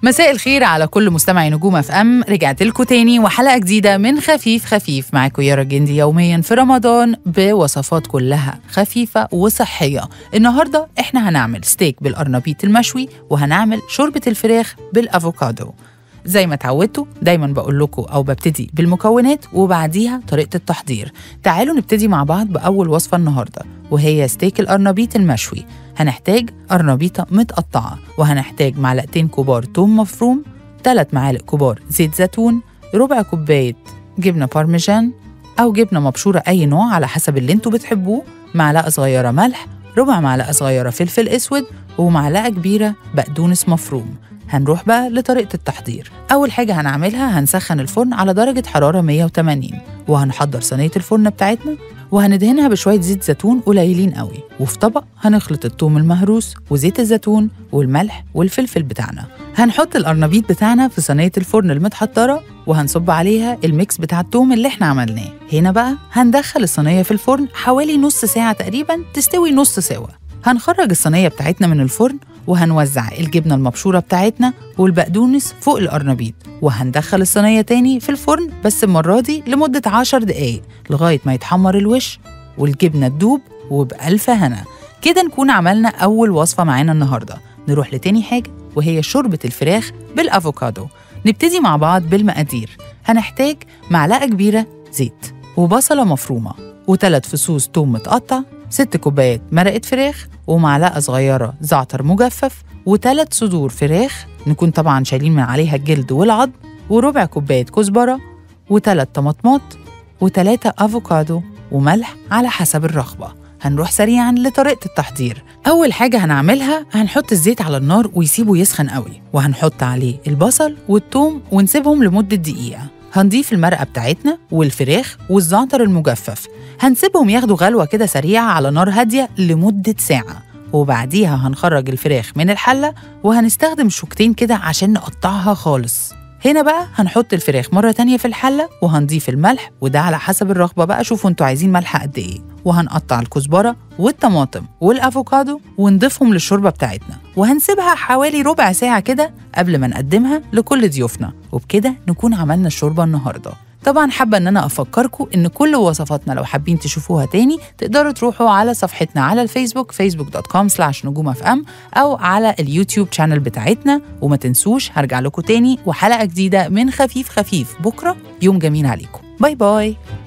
مساء الخير على كل مستمعي نجوم اف ام رجعت لكم تاني وحلقه جديده من خفيف خفيف معاكم يارا جندي يوميا في رمضان بوصفات كلها خفيفه وصحيه النهارده احنا هنعمل ستيك بالقرنبيط المشوي وهنعمل شوربه الفراخ بالافوكادو زي ما اتعودتوا دايما بقول لكم او ببتدي بالمكونات وبعديها طريقه التحضير تعالوا نبتدي مع بعض باول وصفه النهارده وهي ستيك القرنبيط المشوي هنحتاج قرنبيطه متقطعه وهنحتاج معلقتين كبار توم مفروم 3 معالق كبار زيت زيتون ربع كوبايه جبنه بارميجان او جبنه مبشوره اي نوع على حسب اللي انتوا بتحبوه معلقه صغيره ملح ربع معلقه صغيره فلفل اسود ومعلقه كبيره بقدونس مفروم هنروح بقى لطريقة التحضير أول حاجة هنعملها هنسخن الفرن على درجة حرارة 180 وهنحضر صينية الفرن بتاعتنا وهندهنها بشوية زيت زيتون قليلين قوي وفي طبق هنخلط الثوم المهروس وزيت الزيتون والملح والفلفل بتاعنا هنحط القرنبيط بتاعنا في صينية الفرن المتحضرة وهنصب عليها الميكس بتاع الثوم اللي احنا عملناه هنا بقى هندخل الصينية في الفرن حوالي نص ساعة تقريبا تستوي نص سوا هنخرج الصينية بتاعتنا من الفرن وهنوزع الجبنة المبشورة بتاعتنا والبقدونس فوق القرنبيط وهندخل الصينية تاني في الفرن بس المرة دي لمدة عشر دقايق لغاية ما يتحمر الوش والجبنة تدوب وبألف هنا كده نكون عملنا أول وصفة معانا النهاردة نروح لتاني حاجة وهي شوربة الفراخ بالأفوكادو نبتدي مع بعض بالمقادير هنحتاج معلقة كبيرة زيت وبصلة مفرومة وثلاث فصوص توم متقطع ست كوبايات مرقة فراخ ومعلقة صغيرة زعتر مجفف وثلاث صدور فراخ نكون طبعا شايلين من عليها الجلد والعظم وربع كوباية كزبرة وثلاث طماطمات وثلاثة أفوكادو وملح على حسب الرغبة هنروح سريعا لطريقة التحضير أول حاجة هنعملها هنحط الزيت على النار ويسيبه يسخن قوي وهنحط عليه البصل والثوم ونسيبهم لمدة دقيقة هنضيف المرقة بتاعتنا والفراخ والزعتر المجفف هنسيبهم ياخدوا غلوة كده سريعة على نار هادية لمدة ساعة وبعديها هنخرج الفراخ من الحلة وهنستخدم شوكتين كده عشان نقطعها خالص هنا بقى هنحط الفراخ مرة تانية في الحلة وهنضيف الملح وده على حسب الرغبة بقى شوفوا انتوا عايزين ملح قد ايه وهنقطع الكزبرة والطماطم والأفوكادو ونضيفهم للشوربة بتاعتنا وهنسيبها حوالي ربع ساعة كده قبل ما نقدمها لكل ضيوفنا وبكده نكون عملنا الشوربة النهاردة طبعا حابة ان انا افكركم ان كل وصفاتنا لو حابين تشوفوها تاني تقدروا تروحوا على صفحتنا على الفيسبوك facebook.com slash نجوم اف ام او على اليوتيوب شانل بتاعتنا وما تنسوش هرجع لكم تاني وحلقة جديدة من خفيف خفيف بكرة يوم جميل عليكم باي باي